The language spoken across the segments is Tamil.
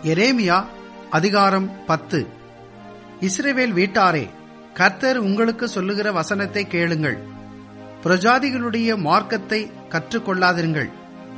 எரேமியா அதிகாரம் பத்து இஸ்ரவேல் வீட்டாரே கர்த்தர் உங்களுக்கு சொல்லுகிற வசனத்தை கேளுங்கள் பிரஜாதிகளுடைய மார்க்கத்தை கற்றுக்கொள்ளாதிருங்கள்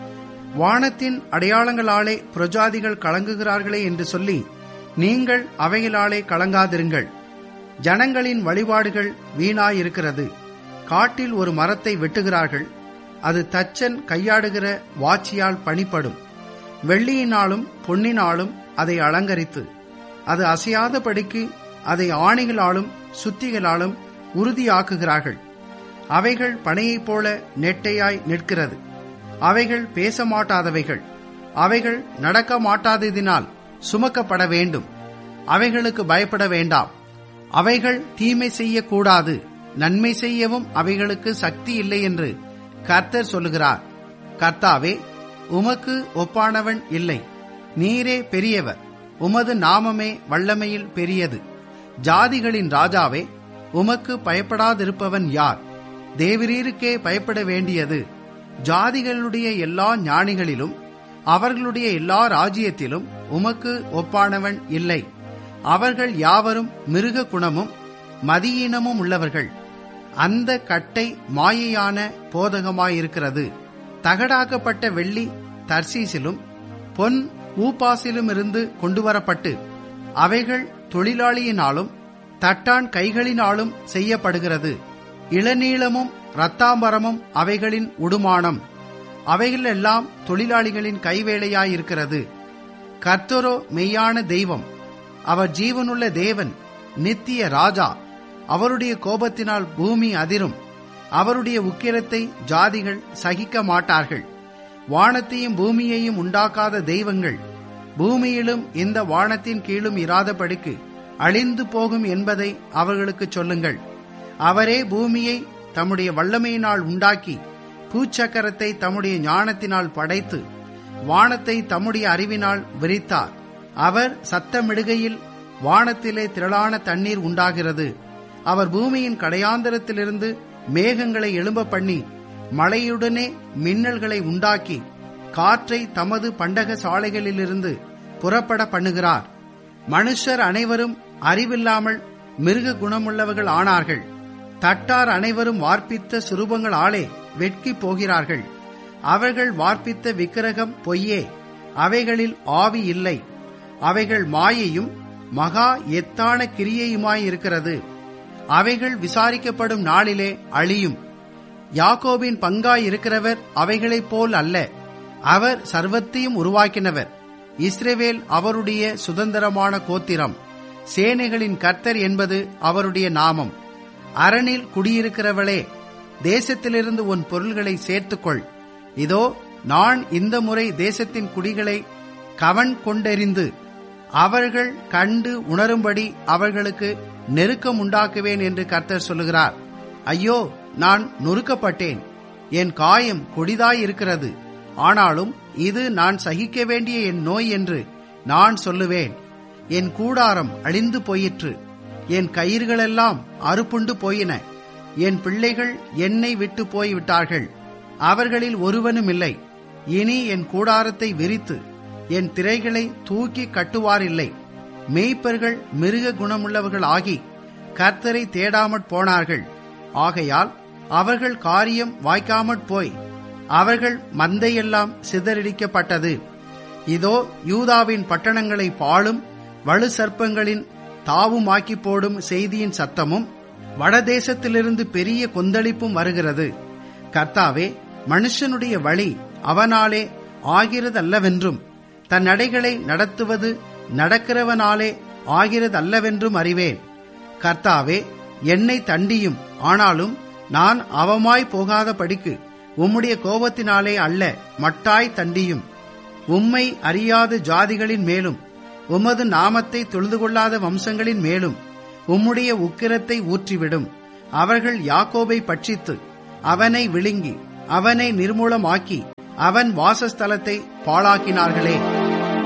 வானத்தின் அடையாளங்களாலே பிரஜாதிகள் கலங்குகிறார்களே என்று சொல்லி நீங்கள் அவைகளாலே கலங்காதிருங்கள் ஜனங்களின் வழிபாடுகள் வீணாயிருக்கிறது காட்டில் ஒரு மரத்தை வெட்டுகிறார்கள் அது தச்சன் கையாடுகிற வாச்சியால் பணிப்படும் வெள்ளியினாலும் பொன்னினாலும் அதை அலங்கரித்து அது அசையாதபடிக்கு அதை ஆணிகளாலும் சுத்திகளாலும் உறுதியாக்குகிறார்கள் அவைகள் பனையைப் போல நெட்டையாய் நிற்கிறது அவைகள் பேச மாட்டாதவைகள் அவைகள் நடக்க மாட்டாததினால் சுமக்கப்பட வேண்டும் அவைகளுக்கு பயப்பட வேண்டாம் அவைகள் தீமை செய்யக்கூடாது நன்மை செய்யவும் அவைகளுக்கு சக்தி இல்லை என்று கர்த்தர் சொல்லுகிறார் கர்த்தாவே உமக்கு ஒப்பானவன் இல்லை நீரே பெரியவர் உமது நாமமே வல்லமையில் பெரியது ஜாதிகளின் ராஜாவே உமக்கு பயப்படாதிருப்பவன் யார் தேவரீருக்கே பயப்பட வேண்டியது ஜாதிகளுடைய எல்லா ஞானிகளிலும் அவர்களுடைய எல்லா ராஜ்யத்திலும் உமக்கு ஒப்பானவன் இல்லை அவர்கள் யாவரும் மிருக குணமும் மதியீனமும் உள்ளவர்கள் அந்த கட்டை மாயையான போதகமாயிருக்கிறது தகடாக்கப்பட்ட வெள்ளி தர்சீசிலும் பொன் ஊப்பாசிலும் இருந்து கொண்டுவரப்பட்டு அவைகள் தொழிலாளியினாலும் தட்டான் கைகளினாலும் செய்யப்படுகிறது இளநீளமும் இரத்தாம்பரமும் அவைகளின் உடுமானம் அவைகளெல்லாம் தொழிலாளிகளின் கைவேலையாயிருக்கிறது கர்த்தரோ மெய்யான தெய்வம் அவர் ஜீவனுள்ள தேவன் நித்திய ராஜா அவருடைய கோபத்தினால் பூமி அதிரும் அவருடைய உக்கிரத்தை ஜாதிகள் சகிக்க மாட்டார்கள் வானத்தையும் பூமியையும் உண்டாக்காத தெய்வங்கள் பூமியிலும் இந்த வானத்தின் கீழும் இராதபடிக்கு அழிந்து போகும் என்பதை அவர்களுக்கு சொல்லுங்கள் அவரே பூமியை தம்முடைய வல்லமையினால் உண்டாக்கி பூச்சக்கரத்தை தம்முடைய ஞானத்தினால் படைத்து வானத்தை தம்முடைய அறிவினால் விரித்தார் அவர் சத்தமிடுகையில் வானத்திலே திரளான தண்ணீர் உண்டாகிறது அவர் பூமியின் கடையாந்தரத்திலிருந்து மேகங்களை எழும்ப பண்ணி மழையுடனே மின்னல்களை உண்டாக்கி காற்றை தமது பண்டக சாலைகளிலிருந்து புறப்பட பண்ணுகிறார் மனுஷர் அனைவரும் அறிவில்லாமல் மிருக குணமுள்ளவர்கள் ஆனார்கள் தட்டார் அனைவரும் வார்ப்பித்த சுரூபங்கள் ஆளே வெட்கி போகிறார்கள் அவர்கள் வார்ப்பித்த விக்கிரகம் பொய்யே அவைகளில் ஆவி இல்லை அவைகள் மாயையும் மகா எத்தான கிரியையுமாயிருக்கிறது அவைகள் விசாரிக்கப்படும் நாளிலே அழியும் யாக்கோபின் பங்காய் இருக்கிறவர் அவைகளைப் போல் அல்ல அவர் சர்வத்தையும் உருவாக்கினவர் இஸ்ரேவேல் அவருடைய சுதந்திரமான கோத்திரம் சேனைகளின் கர்த்தர் என்பது அவருடைய நாமம் அரணில் குடியிருக்கிறவளே தேசத்திலிருந்து உன் பொருள்களை சேர்த்துக்கொள் இதோ நான் இந்த முறை தேசத்தின் குடிகளை கவன் கொண்டெறிந்து அவர்கள் கண்டு உணரும்படி அவர்களுக்கு நெருக்கம் உண்டாக்குவேன் என்று கர்த்தர் சொல்லுகிறார் ஐயோ நான் நொறுக்கப்பட்டேன் என் காயம் கொடிதாயிருக்கிறது ஆனாலும் இது நான் சகிக்க வேண்டிய என் நோய் என்று நான் சொல்லுவேன் என் கூடாரம் அழிந்து போயிற்று என் கயிறுகளெல்லாம் அறுப்புண்டு போயின என் பிள்ளைகள் என்னை விட்டு போய்விட்டார்கள் அவர்களில் ஒருவனும் இல்லை இனி என் கூடாரத்தை விரித்து என் திரைகளை தூக்கி கட்டுவாரில்லை மேய்ப்பர்கள் மிருக குணமுள்ளவர்கள் ஆகி கர்த்தரை தேடாமற் போனார்கள் ஆகையால் அவர்கள் காரியம் வாய்க்காமற் போய் அவர்கள் மந்தையெல்லாம் சிதறடிக்கப்பட்டது இதோ யூதாவின் பட்டணங்களை பாழும் வலு சர்ப்பங்களின் தாவுமாக்கி போடும் செய்தியின் சத்தமும் வடதேசத்திலிருந்து பெரிய கொந்தளிப்பும் வருகிறது கர்த்தாவே மனுஷனுடைய வழி அவனாலே ஆகிறதல்லவென்றும் தன் நடைகளை நடத்துவது நடக்கிறவனாலே ஆகிறதல்லவென்றும் அறிவேன் கர்த்தாவே என்னை தண்டியும் ஆனாலும் நான் அவமாய் போகாத படிக்கு உம்முடைய கோபத்தினாலே அல்ல மட்டாய் தண்டியும் உம்மை அறியாத ஜாதிகளின் மேலும் உமது நாமத்தை தொழுது கொள்ளாத வம்சங்களின் மேலும் உம்முடைய உக்கிரத்தை ஊற்றிவிடும் அவர்கள் யாக்கோபை பட்சித்து அவனை விழுங்கி அவனை நிர்மூலமாக்கி அவன் வாசஸ்தலத்தை பாழாக்கினார்களே